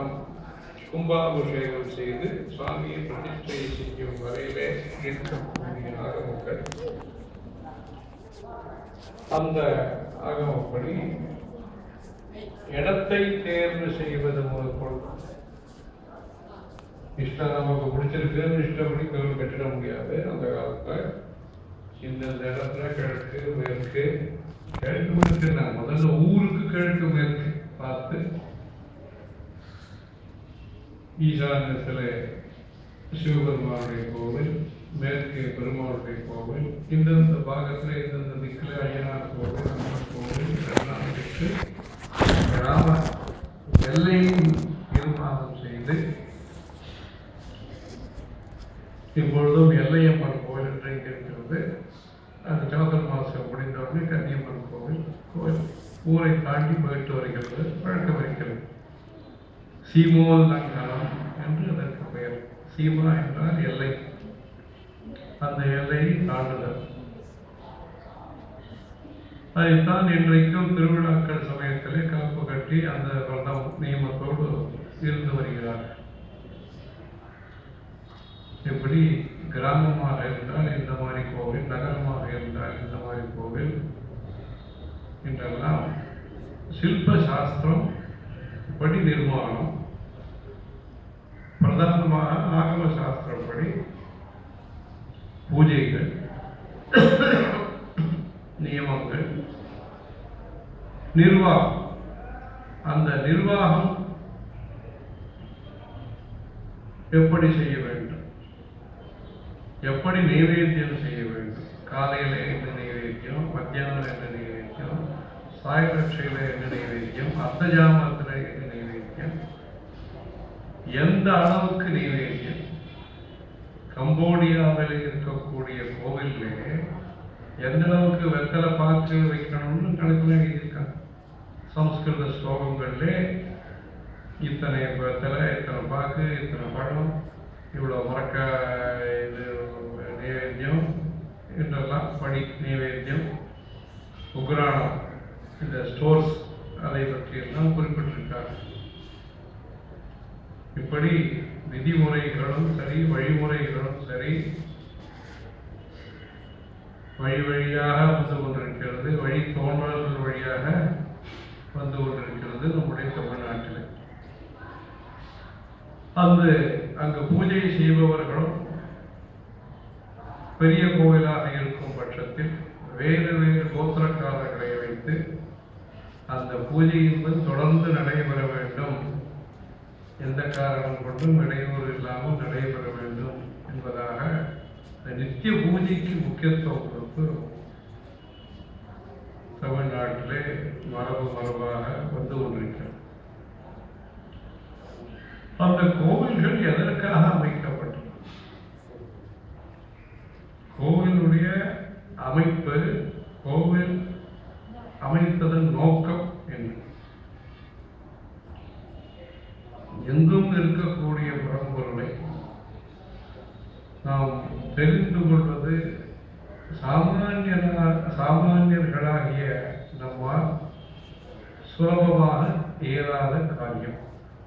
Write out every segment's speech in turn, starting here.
நாம் கும்பாபிஷேகம் செய்து சுவாமியை பிரதிஷ்டை செய்யும் வரையிலே இருக்கக்கூடிய ஆகமங்கள் அந்த ஆகமப்படி இடத்தை தேர்வு செய்வது முதற்கொண்டு இஷ்டம் நமக்கு பிடிச்சிருக்குன்னு இஷ்டப்படி கோவில் கட்டிட முடியாது அந்த காலத்துல இந்தந்த இடத்துல கிழக்கு மேற்கு கிழக்கு மேற்கு நான் முதல்ல ஊருக்கு கிழக்கு மேற்கு பார்த்து ஈசான்யத்தில் சிவபெருமானுடைய கோவில் மேற்கே பெருமாளுடைய கோவில் இந்தந்த பாகத்தில் இந்தந்த திக்கில் ஐயனார் கோவில் அம்மன் கோவில் இதெல்லாம் வச்சு கிராம எல்லையும் தீர்மானம் செய்து இப்பொழுதும் எல்லையம்மன் கோவில் என்று இங்கே இருக்கிறது அது சாதர் மாதம் முடிந்தவுடனே கன்னியம்மன் கோவில் கோவில் ஊரை தாண்டி போயிட்டு வருகிறது பழக்கம் இருக்கிறது சீமோல் லங்கனம் என்று அதற்கு பெயர் சீமா என்றால் எல்லை அந்த எல்லையை தாண்டுதல் அதைத்தான் இன்றைக்கும் திருவிழாக்கள் சமயத்திலே காப்பு கட்டி அந்த வர்ணம் நியமத்தோடு இருந்து வருகிறார்கள் இப்படி கிராமமாக இருந்தால் இந்த மாதிரி கோவில் நகரமாக இருந்தால் இந்த மாதிரி கோவில் என்றெல்லாம் சில்ப சாஸ்திரம் படி நிர்மாணம் பிரதானமாக ஆகம சாஸ்திரப்படி பூஜைகள் நியமங்கள் நிர்வாகம் அந்த நிர்வாகம் எப்படி செய்ய வேண்டும் எப்படி நைவேத்தியம் செய்ய வேண்டும் காலையில என்ன நைவேத்தியம் மத்தியானம் என்ன நைவேத்தியம் சாயரட்சையில என்ன நைவேத்தியம் அர்த்த ஜாமத்துல என்ன நைவேத்தியம் எந்த அளவுக்கு நைவேத்தியம் கம்போடியாவில் இருக்கக்கூடிய கோவில்ல எந்த அளவுக்கு வெத்தலை பாக்கு வைக்கணும்னு கணக்குல எழுதியிருக்காங்க சம்ஸ்கிருத ஸ்லோகங்கள்ல இத்தனை வெத்தலை இத்தனை பாக்கு இத்தனை பழம் இவ்வளோ மரக்க இது நைவேத்தியம் என்றெல்லாம் படி நைவேத்தியம் உக்ராணம் இந்த ஸ்டோர்ஸ் அதை பற்றியெல்லாம் குறிப்பிட்டிருக்காங்க இப்படி விதிமுறைகளும் சரி வழிமுறைகளும் சரி வழி வழியாக வந்து கொண்டிருக்கிறது வழி தோன்றல்கள் வழியாக வந்து கொண்டிருக்கிறது நம்முடைய தமிழ்நாட்டில் அந்த அங்கு பூஜை செய்பவர்களும் பெரிய கோவிலாக இருக்கும் பட்சத்தில் வேறு வேறு கோத்திரக்காரர்களை வைத்து அந்த பூஜை என்பது தொடர்ந்து நடைபெற வேண்டும் எந்த காரணம் கொண்டும் இடையூறு இல்லாமல் நடைபெற வேண்டும் என்பதாக இந்த நித்திய பூஜைக்கு முக்கியத்துவம் கொடுத்து தமிழ்நாட்டிலே மரபு மரபாக வந்து கொண்டிருக்கிறது அந்த கோவில்கள் எதற்காக அமைக்கப்பட்டன கோவிலுடைய அமைப்பு கோவில் அமைத்ததன் நோக்கம் என்ன எங்கும் இருக்கக்கூடிய பரம்பொருளை நாம் தெரிந்து கொள்வது சாமானியனா சாமானியர்களாகிய நம்மால் சுலபமாக இயலாத காரியம்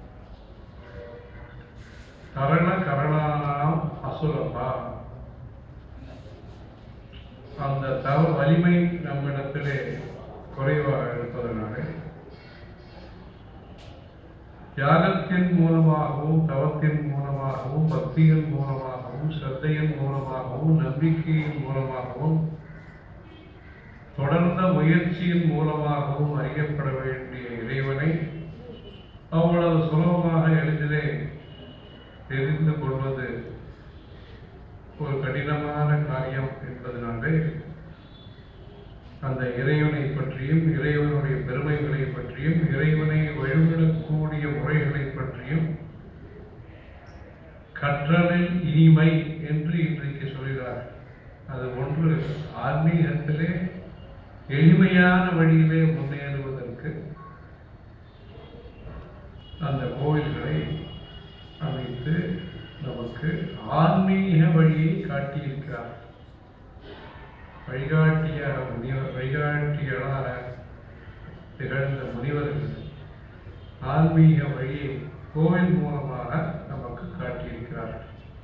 கரண கரணானாம் அசுலபா அந்த தவ வலிமை நம்மிடத்திலே குறைவாக இருப்பதனாலே தியாகத்தின் மூலமாகவும் தவத்தின் மூலமாகவும் பக்தியின் மூலமாகவும் ஸ்ரத்தையின் மூலமாகவும் நம்பிக்கையின் மூலமாகவும் தொடர்ந்த முயற்சியின் மூலமாகவும் அறியப்பட வேண்டிய இறைவனை அவ்வளவு சுலபமாக எளிதிலே தெரிந்து கொள்வது ஒரு கடினமான காரியம் என்பதனாலே அந்த இறைவனை பற்றியும் இறைவனுடைய பெருமைகளை பற்றியும் இறைவனை வழிபடக்கூடிய முறைகளை பற்றியும் கற்றலில் இனிமை என்று இன்றைக்கு சொல்கிறார் அது ஒன்று ஆன்மீகத்திலே எளிமையான வழியிலே முன்னேறுவதற்கு அந்த கோவில்களை அமைத்து நமக்கு ஆன்மீக வழியை காட்டியிருக்கிறார் வழிகாட்டியாக முனிவர் வழிகாட்டிகளாக திகழ்ந்த முனிவர்கள் ஆன்மீக வழியை கோவில் மூலமாக நமக்கு காட்டியிருக்கிறார்கள்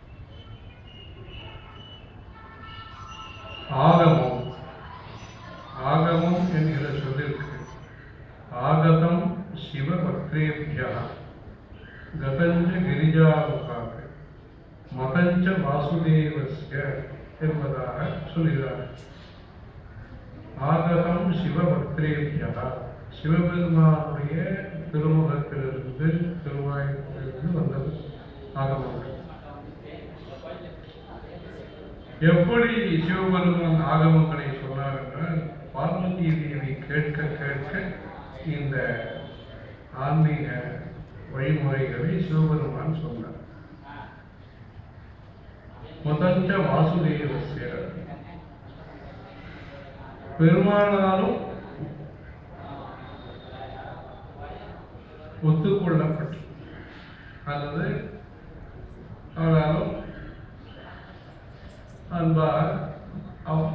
ஆகமம் ஆகமம் என்கிற சொல்லிற்கு ஆகதம் சிவ பக்தேபியா கதஞ்ச கிரிஜாமுகாக மதஞ்ச வாசுதேவஸ்ய என்பதாக சொல்கிறார் ஆகதம் சிவபக்திரேபியா சிவபெருமானுடைய திருமுகத்திலிருந்து திருவாயத்திலிருந்து வந்தது ஆகமங்கள் எப்படி சிவபெருமான் ஆகமங்களை சொன்னார் என்றால் பார்வதி தேவி கேட்க கேட்க இந்த ஆன்மீக வழிமுறைகளை சிவபெருமான் சொன்னார் முதஞ்ச வாசுதேவசிய பெருமானாலும் ஒத்துக்கொள்ளப்பட்டு அல்லது அவராலும் அன்பாக அவ-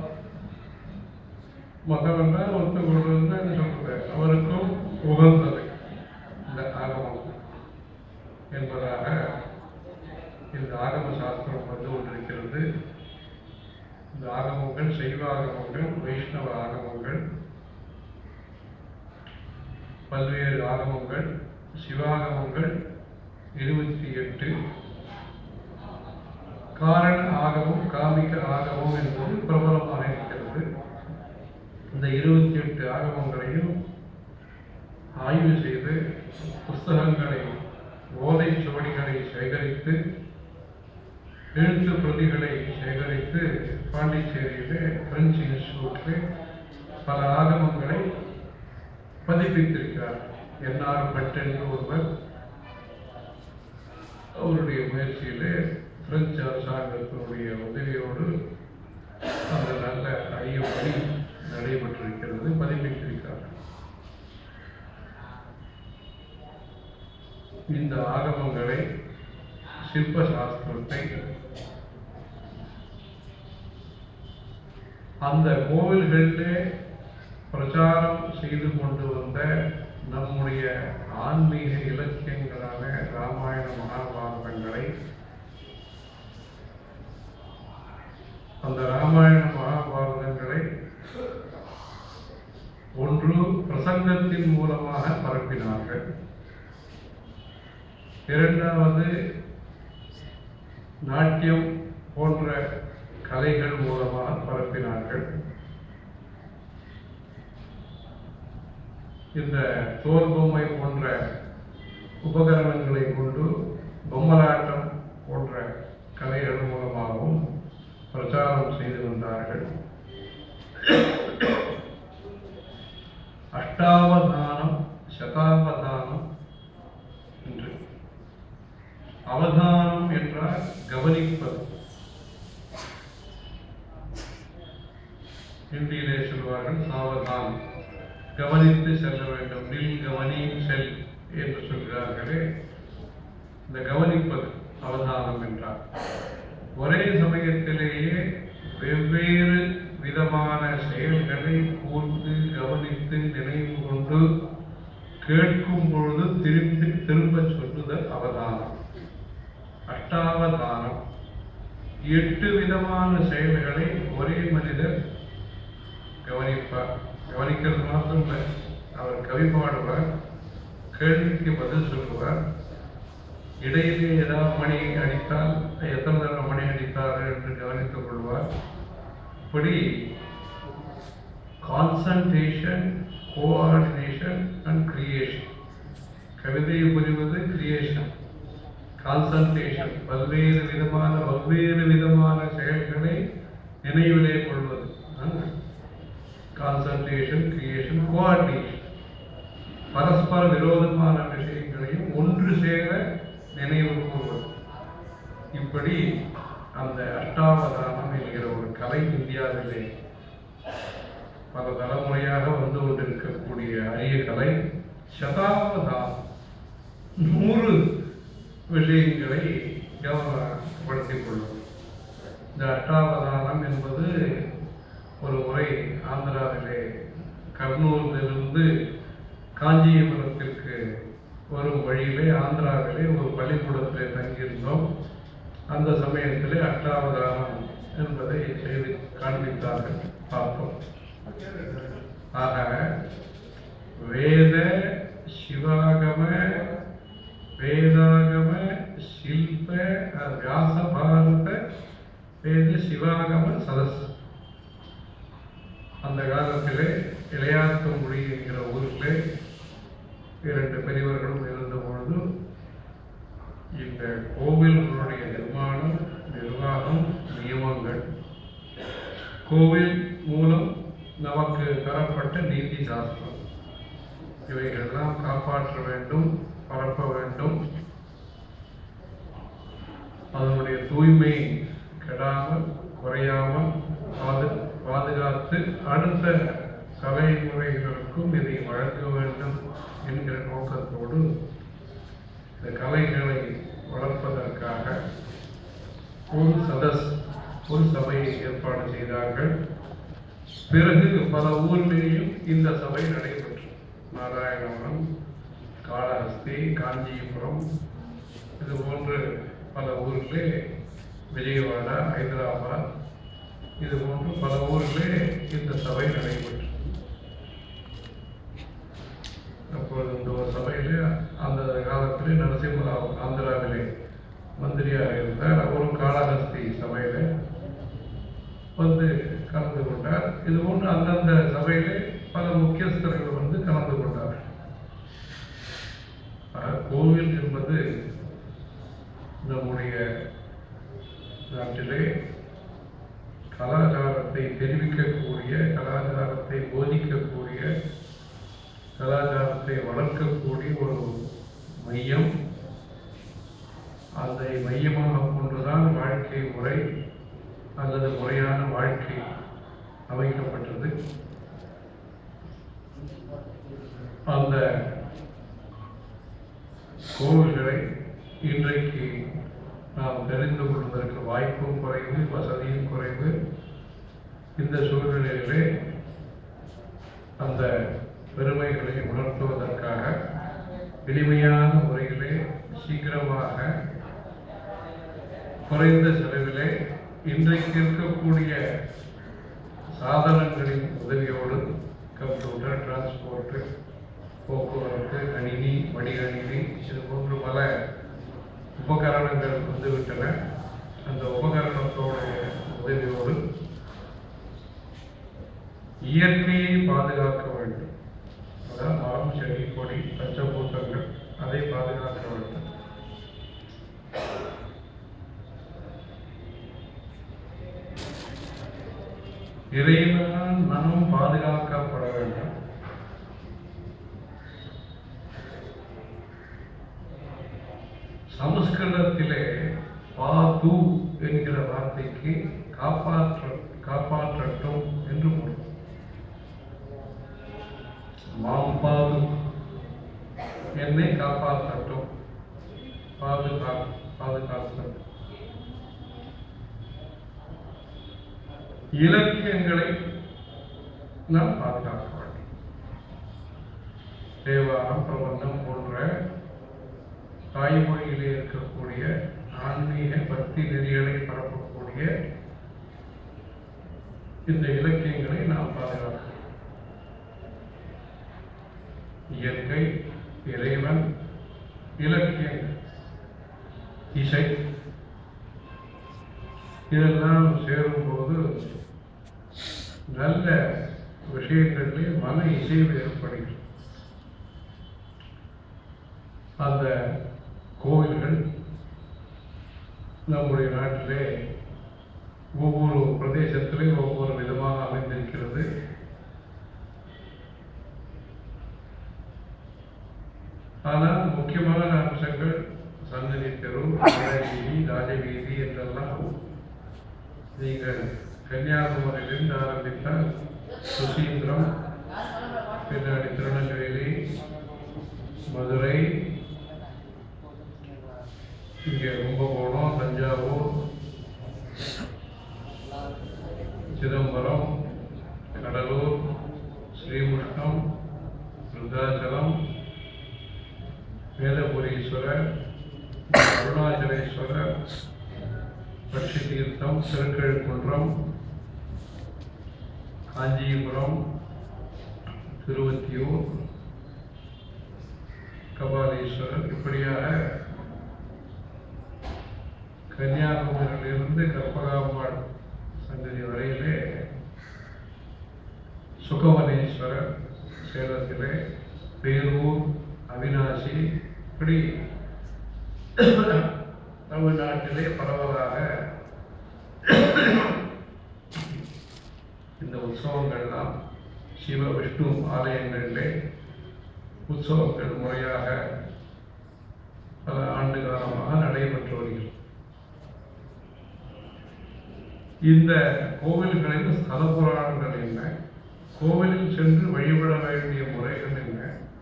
மதம் என்றால் ஒத்துக்கொள்வது என்று சொல்றது அவருக்கும் உகந்தது இந்த ஆகமம் என்பதாக இந்த ஆகம சாஸ்திரம் வந்து கொண்டிருக்கிறது இந்த ஆகமங்கள் சைவ ஆகமங்கள் வைஷ்ணவ ஆகமங்கள் பல்வேறு ஆகமங்கள் சிவாகமங்கள் இருபத்தி எட்டு காரண ஆகமம் காமிக ஆகமம் என்பது பிரபலமாக இருக்கிறது இந்த இருபத்தி எட்டு ஆகமங்களையும் ஆய்வு செய்து புஸ்தகங்களை ஓலைச் சுவடிகளை சேகரித்து எழுத்து பிரதிகளை சேகரித்து பாண்டிச்சேரியிலே பிரெஞ்சு இன்ஸ்டியூட்டில் பல ஆகமங்களை பதிப்பித்திருக்கிறார் என்ஆர் பட் என்று ஒருவர் அவருடைய முயற்சியிலே பிரெஞ்சு அரசாங்கத்தினுடைய உதவியோடு அந்த நல்ல அரிய பணி நடைபெற்றிருக்கிறது பதிப்பித்திருக்கிறார் இந்த ஆகமங்களை சிற்ப சாஸ்திரத்தை அந்த கோவில்களிலே பிரச்சாரம் செய்து கொண்டு வந்த நம்முடைய ஆன்மீக இலக்கியங்களான ராமாயண மகாபாரதங்களை அந்த ராமாயண மகாபாரதங்களை ஒன்று பிரசங்கத்தின் மூலமாக பரப்பினார்கள் இரண்டாவது நாட்டியம் போன்ற கலைகள் மூலமாக பரப்பினார்கள் இந்த தோல் பொம்மை போன்ற உபகரணங்களை கொண்டு பொம்மலாட்டம் போன்ற கலைகள் மூலமாகவும் பிரச்சாரம் செய்து வந்தார்கள் அஷ்டாவதானம் சதாவதானம் என்று அவதானம் என்றால் கவனிப்பது ஹிந்தியிலே சொல்வார்கள் சாவதான் கவனித்து செல்ல வேண்டும் நில் கவனி செல் என்று சொல்கிறார்களே இந்த கவனிப்பது அவதானம் என்றார் ஒரே சமயத்திலேயே வெவ்வேறு விதமான செயல்களை கூர்ந்து கவனித்து நினைவு கொண்டு கேட்கும் பொழுது திரும்பி திரும்ப சொல்லுதல் அவதானம் அஷ்டாவதானம் எட்டு விதமான செயல்களை ஒரே மனிதர் கவனிப்பார் கவனிக்கிறது மாத்திரம் இல்லை அவர் கவி பாடுவார் கேள்விக்கு பதில் சொல்லுவார் இடையிலே ஏதாவது மணி அடித்தால் எத்தனை தடவை மணி அடித்தார் என்று கவனித்துக் கொள்வார் இப்படி கான்சன்ட்ரேஷன் கோஆர்டினேஷன் அண்ட் கிரியேஷன் கவிதை புரிவது கிரியேஷன் கான்சன்ட்ரேஷன் பல்வேறு விதமான வெவ்வேறு விதமான செயல்களை நினைவிலே கொள்வது கான்சன்ட்ரேஷன் கிரியேஷன் கோஆர்டினேஷன் பரஸ்பர விரோதமான விஷயங்களையும் ஒன்று சேர நினைவு கூறுவது இப்படி அந்த அஷ்டாவதானம் என்கிற ஒரு கலை இந்தியாவிலே பல தலைமுறையாக வந்து கொண்டிருக்கக்கூடிய அரிய கலை சதாவதானம் நூறு விஷயங்களை கவனப்படுத்திக் கொள்வது இந்த அஷ்டாவதானம் என்பது ஒரு முறை ஆந்திராவிலே கர்னூலிலிருந்து காஞ்சிபுரத்திற்கு வரும் வழியிலே ஆந்திராவிலே ஒரு பள்ளிக்கூடத்திலே தங்கியிருந்தோம் அந்த சமயத்திலே அஷ்டாவதானம் என்பதை செய்து காண்பித்தார்கள் பார்த்தோம் ஆக வேத சிவாகம வேதாகம சில்ப அஹ், வியாச பாரத வேத சிவாகம சதஸ் அந்த காலத்திலே இளையாத்தங்குடி என்கிற ஊரிலே இரண்டு பெரியவர்களும் இருந்த பொழுது இந்த கோவில்களுடைய நிர்மாணம் நிர்வாகம் நியமங்கள் கோவில் மூலம் நமக்கு தரப்பட்ட நீதி சாஸ்திரம் இவைகளெல்லாம் காப்பாற்ற வேண்டும் பரப்ப வேண்டும் அதனுடைய தூய்மை கெடாமல் குறையாமல் பாது பாதுகாத்து அடுத்த தலைமுறைகளுக்கும் இதை வழங்க வேண்டும் என்கிற நோக்கத்தோடு இந்த கலைகளை வளர்ப்பதற்காக ஒரு சதஸ் ஒரு சபையை ஏற்பாடு செய்தார்கள் பிறகு பல ஊர்லேயும் இந்த சபை நடைபெற்று நாராயணபுரம் காளஹஸ்தி காஞ்சிபுரம் இது போன்று பல ஊரிலே விஜயவாடா ஹைதராபாத் இது போன்று பல ஊரிலே இந்த சபை நடைபெற்று அப்பொழுது இந்த ஒரு சபையிலே அந்த காலத்திலே நரசிம்மராவ் ஆந்திராவிலே மந்திரியாக இருந்தார் அவரும் காளஹஸ்தி சபையிலே வந்து கலந்து கொண்டார் இது போன்று அந்தந்த சபையிலே பல முக்கியஸ்தர்கள் வந்து கலந்து கொண்டார்கள் ஆக, கோவில் என்பது நம்முடைய நாட்டிலே கலாச்சாரத்தை தெரிவிக்கக்கூடிய கலாச்சாரத்தை போதிக்கக்கூடிய கலாச்சாரத்தை வளர்க்கக்கூடிய ஒரு மையம் அதை மையமாக கொண்டுதான் வாழ்க்கை முறை அல்லது முறையான வாழ்க்கை அமைக்கப்பட்டது அந்த கோவில்களை இன்றைக்கு நாம் தெரிந்து கொள்வதற்கு வாய்ப்பும் குறைவு வசதியும் குறைவு இந்த சூழ்நிலையிலே அந்த பெருமைகளை உணர்த்துவதற்காக எளிமையான முறையிலே சீக்கிரமாக குறைந்த செலவிலே இன்றைக்கு இருக்கக்கூடிய சாதனங்களின் உதவியோடு கம்ப்யூட்டர் டிரான்ஸ்போர்ட்டு போக்குவரத்து கணினி மடிகணினி இது போன்று பல உபகரணங்கள் வந்துவிட்டன அந்த உபகரணத்தோட உதவியோடு இயற்கையை பாதுகாக்க வேண்டும் அதாவது மரம் செடி கொடி பஞ்சபூதங்கள் அதை பாதுகாக்க வேண்டும் இறைவனால் மனம் பாதுகாக்கப்பட வேண்டும் சமஸ்கிருதத்திலே பாது என்கிற வார்த்தைக்கு காப்பாற்ற காப்பாற்றட்டும் என்று பொருள் மாம்பாது என்னை காப்பாற்றட்டும் பாதுகா பாதுகாத்தல் இலக்கியங்களை நாம் பாதுகாக்க வேண்டும் தேவாரம் பிரபந்தம் போன்ற தாய்மொழியிலே இருக்கக்கூடிய ஆன்மீக பக்தி நெறிகளை பரப்பக்கூடிய இந்த இலக்கியங்களை நாம் பாதுகாக்க வேண்டும். இயற்கை இறைவன் இலக்கியங்கள் இசை இதெல்லாம் சேரும்போது நல்ல விஷயங்களிலே மன இசைவு ஏற்படுகிறது அந்த கோவில்கள் நம்முடைய நாட்டிலே ஒவ்வொரு பிரதேசத்திலே ஒவ்வொரு விதமாக அமைந்திருக்கிறது ஆனால் முக்கியமான அம்சங்கள் சன்னதி தெரு வீதி ராஜவீதி என்றெல்லாம் நீங்கள் கன்னியாகுமரியிலிருந்து ஆரம்பித்தால் சுசீந்திரம் பின்னாடி திருநெல்வேலி மதுரை இங்கே கும்பகோணம் தஞ்சாவூர் சிதம்பரம் கடலூர் ஸ்ரீமுஷ்ணம் ருத்ராச்சலம் அருணாச்சலேஸ்வரர் பட்சி தீர்த்தம் திருக்கழுக்குன்றம் காஞ்சிபுரம் திருவத்தியூர் கபாலீஸ்வரர் இப்படியாக கன்னியாகுமரியிலிருந்து கற்பகாம்பாள் சன்னதி வரையிலே சுகவனேஸ்வரர் சேலத்திலே பேரூர் அவினாசி இப்படி தமிழ்நாட்டிலே பரவலாக இந்த உற்சவங்கள்லாம் சிவ விஷ்ணு ஆலயங்களிலே உற்சவங்கள் முறையாக பல ஆண்டு காலமாக நடைபெற்று வருகிறது இந்த கோவில்களின் ஸ்தல புராணங்கள் என்ன கோவிலில் சென்று வழிபட வேண்டிய முறைகள் என்ன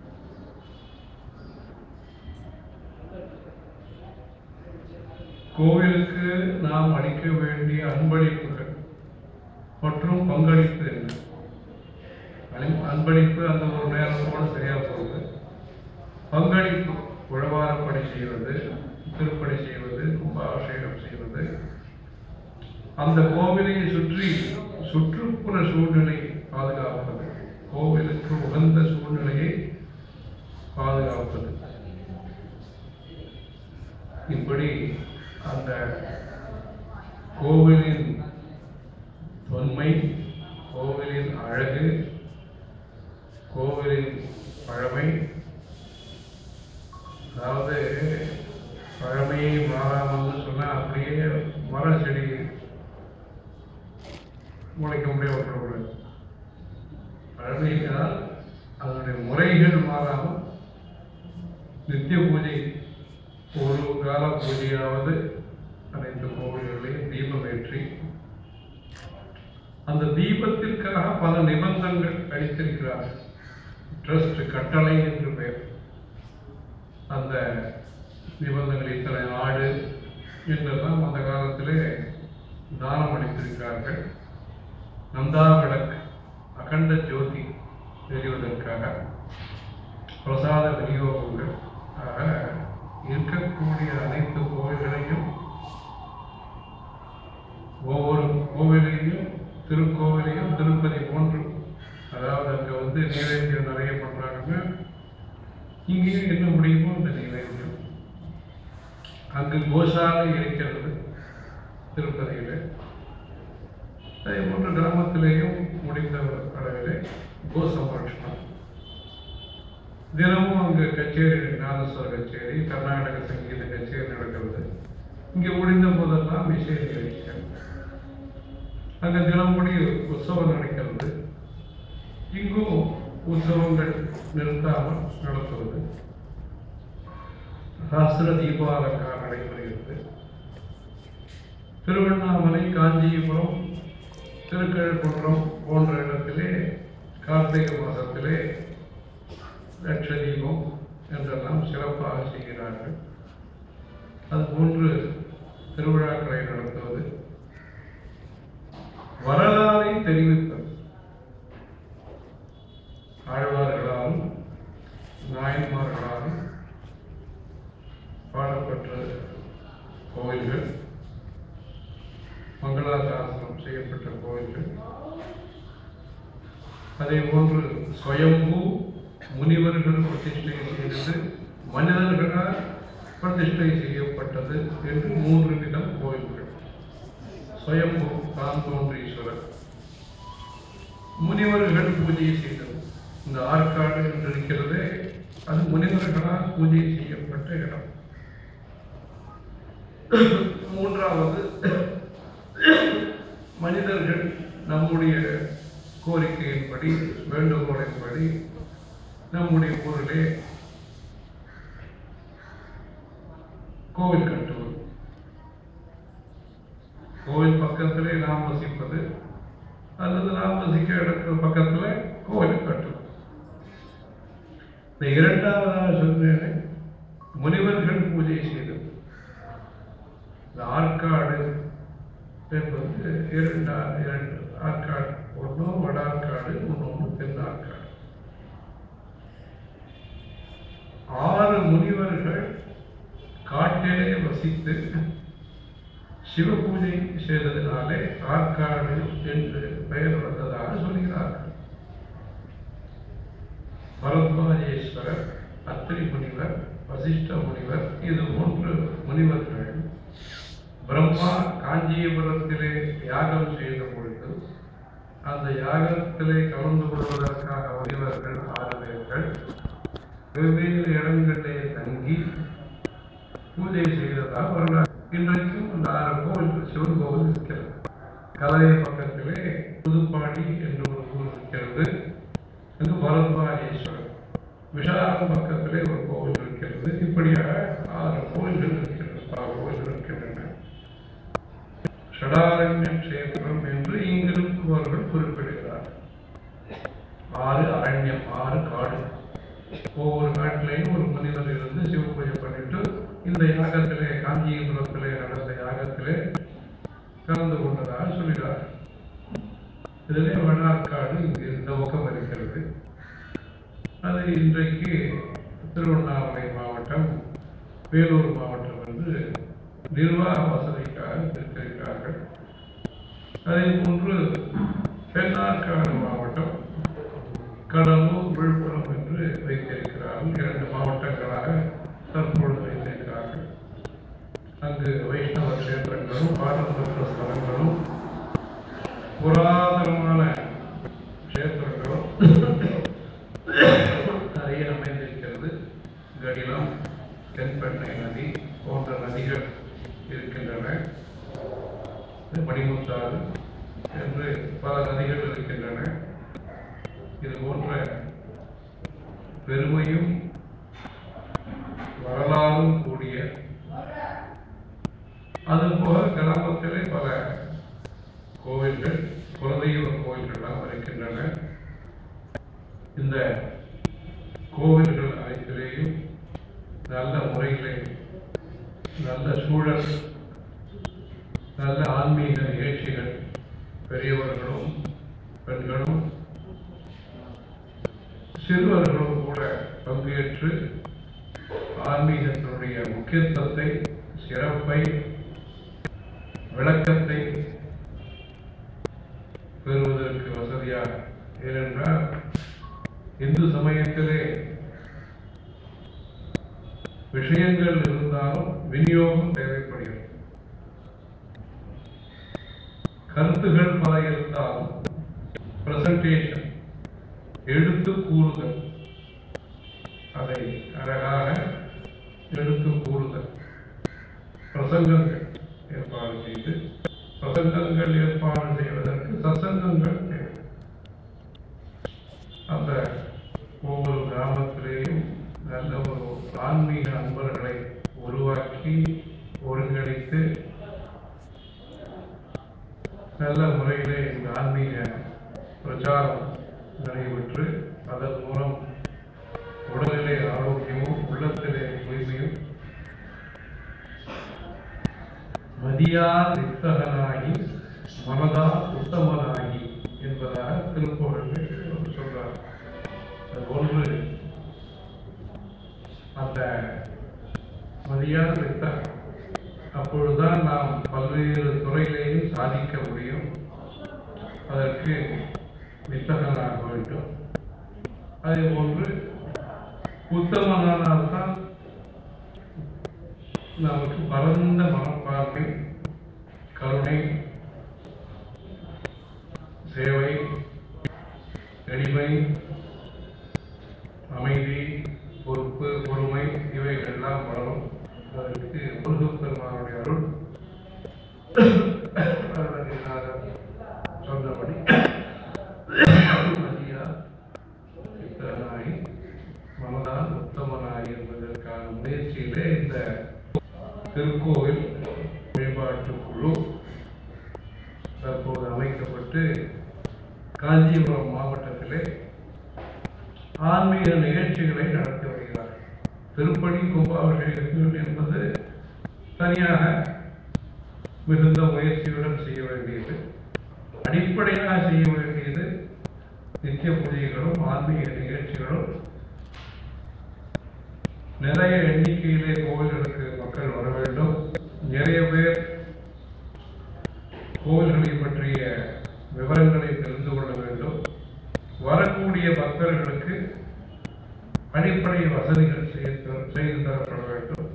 கோவிலுக்கு நாம் அளிக்க வேண்டிய அன்பளிப்புகள் மற்றும் பங்களிப்பு என்ன அனி- அன்பளிப்பு அந்த ஒரு நேரத்தோடு சரியா போகுது பங்களிப்பு உழவாரப்பணி செய்வது திருப்பணி செய்வது கும்பாபிஷேகம் செய்வது அந்த கோவிலை சுற்றி சுற்றுப்புற சூழ்நிலை பாதுகாப்பது கோவிலுக்கு உகந்த சூழ்நிலையை பாதுகாப்பது இப்படி அந்த கோவிலின் தொன்மை கோவிலின் அழகு கோவிலின் பழமை அதாவது பழமையை மாறாமல்னு சொன்னா அப்படியே மர செடி முளைக்க முடியாது விட்டுறக்கூடாது பழமையினால் அதனுடைய முறைகள் மாறாமல் நித்திய பூஜை ஒரு கால பூஜையாவது அனைத்து கோவில்களையும் தீபம் ஏற்றி அந்த தீபத்திற்காக பல நிபந்தங்கள் அளித்திருக்கிறார்கள் ட்ரஸ்ட் கட்டளை என்று பெயர் அந்த நிபந்தங்கள் இத்தனை ஆடு என்றெல்லாம் அந்த காலத்திலே தானம் அளித்திருக்கிறார்கள் நந்தா விளக்கு அகண்ட ஜோதி தெரிவதற்காக பிரசாத விநியோகங்கள் ஆக இருக்கக்கூடிய அனைத்து கோவில்களையும் ஒவ்வொரு கோவிலையும் திருக்கோவிலையும் திருப்பதி போன்று அதாவது அங்க வந்து நைவேத்தியம் நிறைய பண்றாங்கன்னா இங்கேயும் என்ன முடியுமோ அந்த நைவேத்தியம் அங்கு கோசாலை இருக்கிறது திருப்பதியில அதே போன்று கிராமத்திலேயும் முடிந்த அளவிலே கோ சம்ரட்சணம் தினமும் அங்கு கச்சேரி நாதஸ்வர கச்சேரி கர்நாடக சங்கீத கச்சேரி நடக்கிறது இங்கே முடிந்த போதெல்லாம் இசை நிகழ்ச்சிகள் அங்கே தினப்படி உற்சவம் நடக்கிறது இங்கும் உற்சவங்கள் நிறுத்தாமல் நடத்துவது சாஸ்திர தீபாலங்காரம் நடைபெறுகிறது திருவண்ணாமலை காஞ்சிபுரம் திருக்கழுக்குன்றம் போன்ற இடத்திலே கார்த்திகை மாதத்திலே லட்ச தீபம் என்றெல்லாம் சிறப்பாக செய்கிறார்கள் அதுபோன்று திருவிழாக்களை நடத்துவது வரலாறை தெரிவிப்பது ஆழ்வார்களாலும் நாயன்மார்களாலும் பாடப்பெற்ற கோவில்கள் மங்களாசாசனம் செய்யப்பட்ட கோவில்கள் அதே போன்று ஸ்வயம்பு முனிவர்கள் பிரதிஷ்டை செய்தது மனிதர்களால் பிரதிஷ்டை செய்யப்பட்டது என்று மூன்று விதம் கோவில்கள் ஸ்வயம்பு தான் தோன்றீஸ்வரர் முனிவர்கள் பூஜை செய்தது இந்த ஆற்காடு என்று இருக்கிறதே அது முனிவர்களால் பூஜை செய்யப்பட்ட இடம் மூன்றாவது மனிதர்கள் நம்முடைய கோரிக்கையின்படி வேண்டுகோளின்படி நம்முடைய ஊரிலே கோவில் கட்டுவது கோவில் பக்கத்திலே நாம் வசிப்பது அல்லது நாம் வசிக்க இடத்துல பக்கத்துல கோவில் கட்டுவது இந்த இரண்டாவதாக சொன்னேன் முனிவர்கள் பூஜை செய்தது இந்த ஆற்காடு என்பது இரண்டா இரண்டு ஆற்காடு ஒன்று வட ஆற்காடு இன்னொன்று தென் ஆற்காடு ஆறு முனிவர்கள் காட்டிலே வசித்து சிவ பூஜை செய்ததினாலே ஆற்காடு என்று பெயர் வந்ததாக சொல்கிறார்கள் பரத்வாஜேஸ்வரர் அத்திரி முனிவர் வசிஷ்ட முனிவர் இது மூன்று முனிவர்கள் பிரம்மா காஞ்சிபுரத்திலே யாகம் செய்த பொழுது அந்த யாகத்திலே கலந்து கொள்வதற்காக முனிவர்கள் ஆறு பேர்கள் வெவ்வேறு இடங்களிலே தங்கி பூஜை செய்ததாக வரலாறு இன்றைக்கும் அந்த ஆறு கோவில் சிவன் கோவில் இருக்கிறது கலைய பக்கத்திலே புதுப்பாடி என்று ஒரு ஊர் இருக்கிறது அங்கு பரத்வாஜேஸ்வரர் விஷாலம் பக்கத்திலே ஒரு கோவில் இருக்கிறது இப்படியாக ஆறு கோவில்கள் இருக்கிறது பல கோவில்கள் இருக்கின்றன ஷடாரண்ய கஷேத்திரம் என்று இங்கிருப்பவர்கள் குறிப்பிடுகிறார் ஆறு அரண்யம் ஆறு காடு ஒவ்வொரு காட்டிலையும் ஒரு முனிவர் இருந்து சிவ பூஜை பண்ணிட்டு இந்த யாகத்திலே காஞ்சிபுரத்திலே நடந்த யாகத்திலே கலந்து கொண்டதாக சொல்கிறார் இதிலே வண்ணார்காடு இங்கு இந்த பக்கம் இருக்கிறது அது இன்றைக்கு திருவண்ணாமலை மாவட்டம் வேலூர் மாவட்டம் என்று நிர்வாக வசதிக்காக பிரித்திருக்கிறார்கள் அதே போன்று தென்னார்காடு மாவட்டம் கடலூர் விழுப்புரம் என்று வைத்திருக்கிறார்கள் இரண்டு மாவட்டங்களாக தற்பொழுது வைத்திருக்கிறார்கள் அங்கு வைஷ்ணவ கஷேத்திரங்களும் பாடல்பெற்ற ஸ்தலங்களும் புராதனமான கஷேத்திரங்களும் நிறைய அமைந்திருக்கிறது கடிலம் தென்பெண்ணை நதி போன்ற நதிகள் இருக்கின்றன மணிமுத்தாறு என்று பல நதிகள் இருக்கின்றன இது போன்ற பெருமையும் வரலாறும் கூடிய அதுபோக கிராமத்திலே பல கோவில்கள் குலதெய்வ கோவில்கள்லாம் இருக்கின்றன இந்த கோவில்கள் அனைத்திலேயும் நல்ல முறையிலே நல்ல சூழல் நல்ல ஆன்மீக நிகழ்ச்சிகள் பெரியவர்களும் பெண்களும் சிறுவர்களும் கூட பங்கேற்று ஆன்மீகத்தினுடைய முக்கியத்துவத்தை சிறப்பை விளக்கத்தை பெறுவதற்கு வசதியாக ஏனென்றால் இந்து சமயத்திலே விஷயங்கள் இருந்தாலும் விநியோகம் தேவைப்படுகிறது கருத்துகள் பல இருந்தாலும் பிரசன்டேஷன் எடுத்து கூறுதல் அதை அழகாக எடுத்து கூறுதல் பிரசங்கங்கள் ஏற்பாடு செய்து பிரசங்கங்கள் ஏற்பாடு செய்வதற்கு சசங்கங்கள் தேவை அந்த ஒவ்வொரு கிராமத்திலேயும் நல்ல ஒரு ஆன்மீக அன்பர்களை உருவாக்கி ஒருங்கிணைத்து நல்ல முறையிலே இந்த ஆன்மீக பிரச்சாரம் நடைபெற்று அதன் மூலம் உடலிலே ஆரோக்கியமும் உள்ளத்திலே தூய்மையும் மதியார் வித்தகனாகி மனதால் உத்தமனாகி என்பதாக திருப்புகழில் சொல்றார் அதுபோன்று அந்த மதியார் வித்தகன் அப்பொழுதுதான் நாம் பல்வேறு துறையிலேயும் சாதிக்க முடியும் அதற்கு வித்தகனாக வேண்டும் அதே போன்று உத்தமனானால்தான் நமக்கு பரந்த மனப்பான்மை கருணை சேவை எளிமை அமைதி பொறுப்பு பொறுமை இவைகள்லாம் வரும் அதற்கு முருகப்பெருமானுடைய அருள் அருணகிரிநாதர் சொன்னபடி மதியா சித்தனாய் மனதால் உத்தமனாய் என்பதற்கான முயற்சியிலே இந்த திருக்கோவில் வழிபாட்டு குழு தற்போது அமைக்கப்பட்டு காஞ்சிபுரம் மாவட்டத்திலே ஆன்மீக நிகழ்ச்சிகளை நடத்தி வருகிறார் திருப்பணி கும்பாபிஷேகங்கள் என்பது தனியாக மிகுந்த முயற்சியுடன் செய்ய வேண்டியது அடிப்படையாக செய்ய வேண்டியது நித்திய பூஜைகளும் ஆன்மீக நிகழ்ச்சிகளும் நிறைய எண்ணிக்கையிலே கோவில்களுக்கு மக்கள் வர வேண்டும் நிறைய பேர் கோவில்களை பற்றிய விவரங்களை தெரிந்து கொள்ள வேண்டும் வரக்கூடிய பக்தர்களுக்கு அடிப்படை வசதிகள் செய்து செய்து தரப்பட வேண்டும்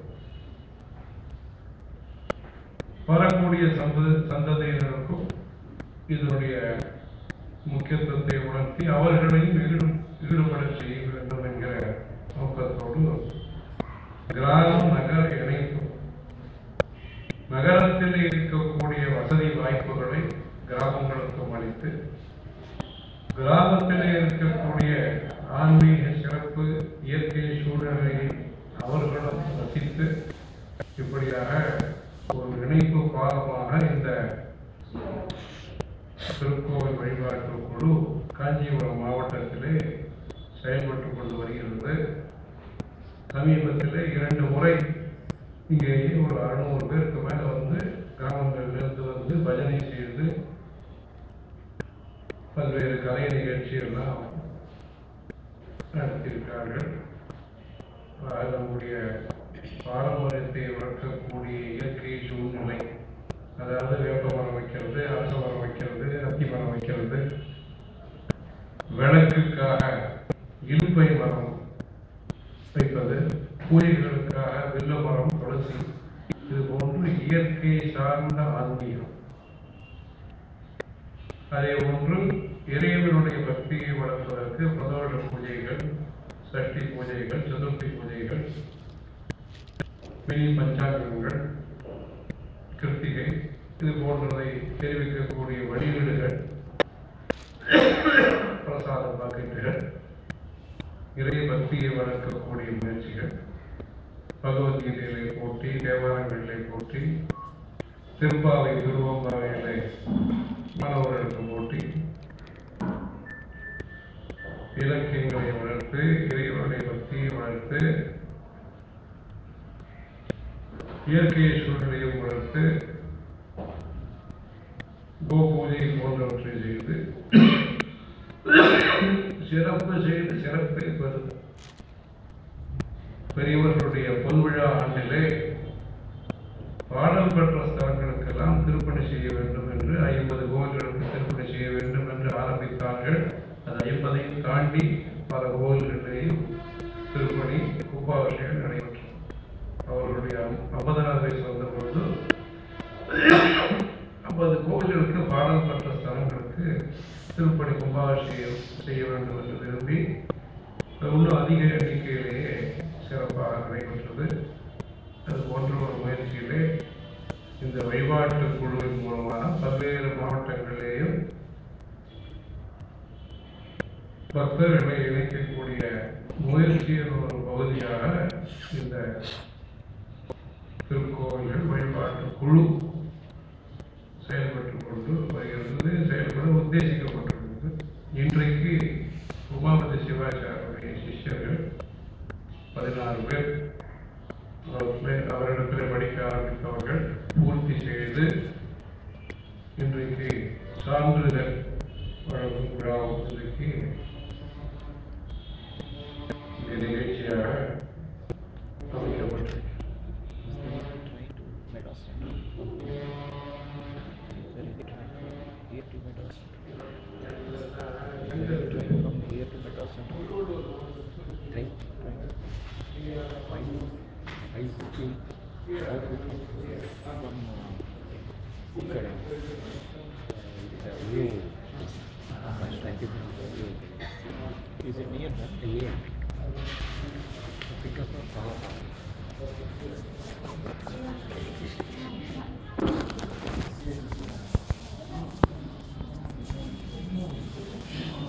வரக்கூடிய சந்த சந்ததியினருக்கும் இதனுடைய முக்கியத்துவத்தை உணர்த்தி அவர்களையும் ஈடு ஈடுபட செய்ய வேண்டும் என்கிற நோக்கத்தோடு கிராமம் நகர இணைப்பு நகரத்தில் இருக்கக்கூடிய வசதி வாய்ப்புகளை கிராமங்களுக்கும் அளித்து கிராமத்தில் இருக்கக்கூடிய ஆன்மீக சிறப்பு இயற்கை சூழ்நிலையை அவர்களும் ரசித்து இப்படியாக ஒரு இணைப்பு பாலமாக இந்த திருக்கோவில் வழிபாட்டு குழு காஞ்சிபுரம் மாவட்டத்திலே செயல்பட்டு கொண்டு வருகிறது சமீபத்திலே இரண்டு முறை இங்கேயே ஒரு அறுநூறு பேருக்கு மேல வந்து கிராமங்களிலிருந்து வந்து பஜனை செய்து பல்வேறு கலை நிகழ்ச்சியெல்லாம் நடத்தியிருக்கார்கள் ஆக நம்முடைய பாரம்பரியத்தை வளர்க்கக்கூடிய இயற்கை சூழ்நிலை அதாவது வேப்ப மரம் வைக்கிறது அரச மரம் வைக்கிறது அத்தி மரம் வைக்கிறது விளக்குக்காக இலுப்பை மரம் வைப்பது பூஜைகளுக்காக வில்ல மரம் துளசி இது போன்று இயற்கை சார்ந்த ஆன்மீகம் அதே போன்று இறைவனுடைய பக்தியை வளர்ப்பதற்கு பிரதோஷ பூஜைகள் சஷ்டி பூஜைகள் சதுர்த்தி பூஜைகள் மினி பஞ்சாங்கங்கள் கிருத்திகை இது போன்றதை தெரிவிக்கக்கூடிய வழிவீடுகள் பிரசாத பாக்கெட்டுகள் இறை பக்தியை வளர்க்கக்கூடிய முயற்சிகள் பகவத்கீதையிலே போட்டி தேவாரங்களிலே போட்டி திருப்பாவை திருவம்பாவையிலே மாணவர்களுக்கு போட்டி இலக்கியங்களை வளர்த்து இறைவனுடைய பக்தியை வளர்த்து இயற்கை சூழ்நிலையை வளர்த்து கோ பூஜை போன்றவற்றை செய்து சிறப்பு செய்து சிறப்பை பெறுது பெரியவர்களுடைய பொன்விழா ஆண்டிலே பாடல் பெற்ற ஸ்தலங்களுக்கெல்லாம் திருப்பணி செய்ய வேண்டும் என்று ஐம்பது கோவில்களுக்கு திருப்பணி செய்ய வேண்டும் என்று ஆரம்பித்தார்கள் அது ஐம்பதையும் தாண்டி பல கோவில்களிலேயும் திருப்பணி கும்பாபிஷேகம் நடைபெற்றது அவர்களுடைய ஐம்பதாவது வயசு வந்த பொழுது ஐம்பது கோவில்களுக்கு பாடல் பெற்ற ஸ்தலங்களுக்கு திருப்பணி கும்பாபிஷேகம் செய்ய வேண்டும் என்று விரும்பி இன்னும் அதிக எண்ணிக்கையிலேயே சிறப்பாக நடைபெற்றது அது போன்ற ஒரு முயற்சியிலே இந்த வழிபாட்டு குழுவின் மூலமாக பல்வேறு மாவட்டங்களிலேயும் பக்தர்களை இணைக்கக்கூடிய முயற்சியின் ஒரு பகுதியாக இந்த திருக்கோவில்கள் வழிபாட்டு குழு செயல்பட்டு கொண்டு வருகிறது செயல்பட உத்தேசிக்கப்பட்டுள்ளது இன்றைக்கு உமாபதி சிவாச்சாரியருடைய சிஷ்யர்கள் பதினாறு பேர் அவர்களே- அவரிடத்தில் படிக்க ஆரம்பித்தவர்கள் பூர்த்தி செய்து இன்றைக்கு சான்றிதழ் வழங்கும் விழா இன்றைக்கு இந்த நிகழ்ச்சியாக அமைக்கப்பட்டிருக்கிறது trying to Meadows Center. Where is it trying from here to Meadows Center? Where is it trying from here to Meadows Center? Train, train. Five, five fifty. How to come from uh, ఇక్కడ view twenty Is it near that?